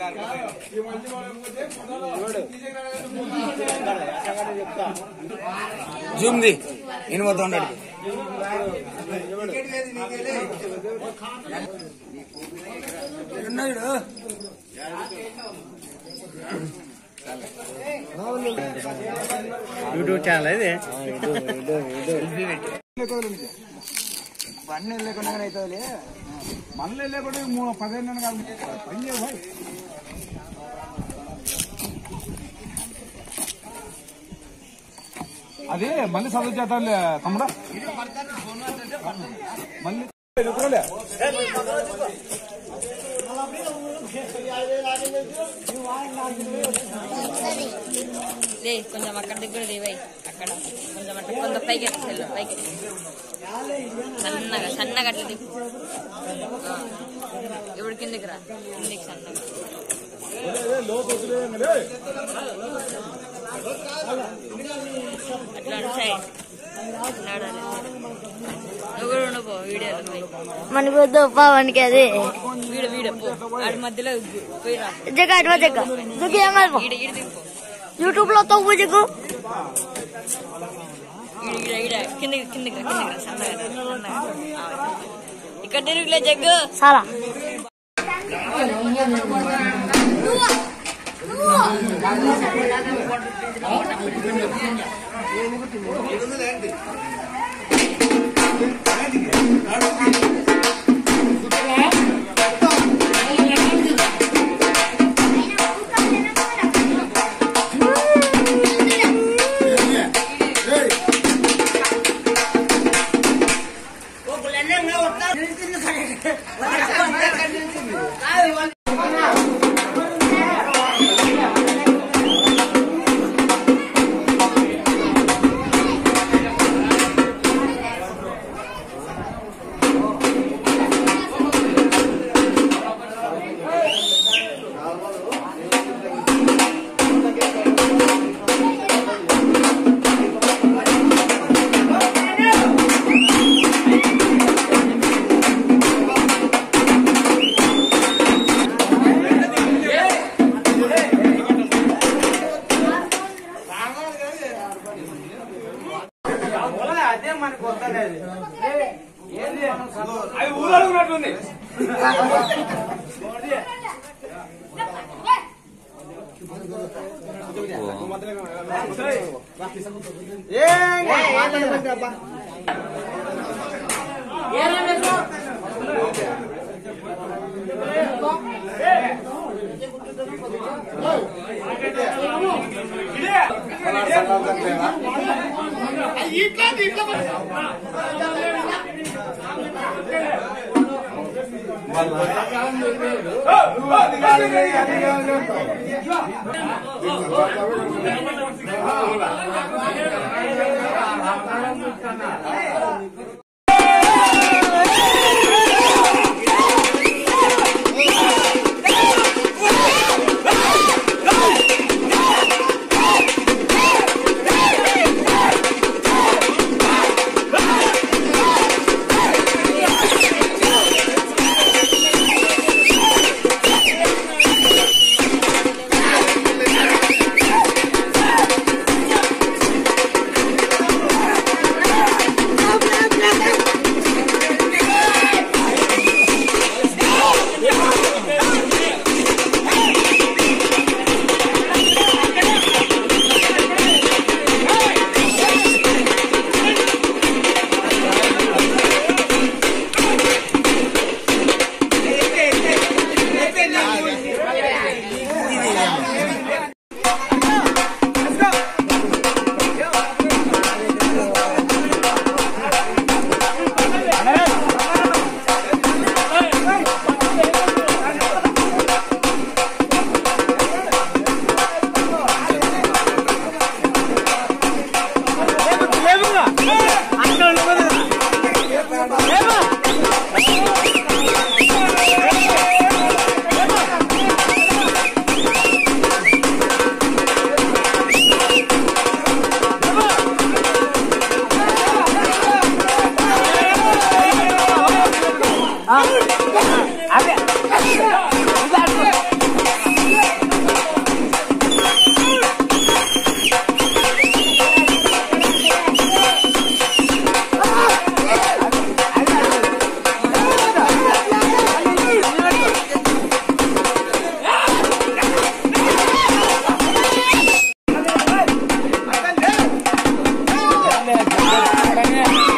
Zoom the నేను మొత్తం ఉండడు ఉన్నాడు యూట్యూబ్ ఛానల్ ఇది బండి లేకుండా అవుతుంది మళ్ళీ లేకుండా మూడు పదిహేను కాదు పని చేయవు భాయ్. అది మళ్ళీ చదువు చేద్దాంలే తమ్ముడా మళ్ళీ ఎదురులే. లే కొంచెం అక్కడ దగ్గర దేవై అక్కడ కొంచెం అట్లా కొంచెం పైకి ఎత్తుకెళ్ళు పైకి ఎత్తు. సన్నగా సన్నగా అట్లా దిగు ఆ. ఇప్పుడు కిందకి రా కిందకి సన్నగా అట్లా నడిచాయి నడాలి నువ్వు కూడా ఉండిపో వీడియోలో పోయి మనకి వద్దు పావానికి అది వీడియో వీడియో పో ఆడి మధ్యలో పోయి రా జగ అటు జగ జగ ఏం కాదు ఈడ ఈడ దిగిపో యూట్యూబ్ లో తవ్వు జగ్గు ఈడ ఈడ ఈడ కిందకి కిందకి రా కిందకి రా సన్నగా రా, సన్నగా ఆ, ఇక్కడ తిరుగులే జగ్గు చాలా అదే మనకు వద్దలేదు అది ఊరడుగునట్టుంది ఆ చాలే, చాలే, చాలే.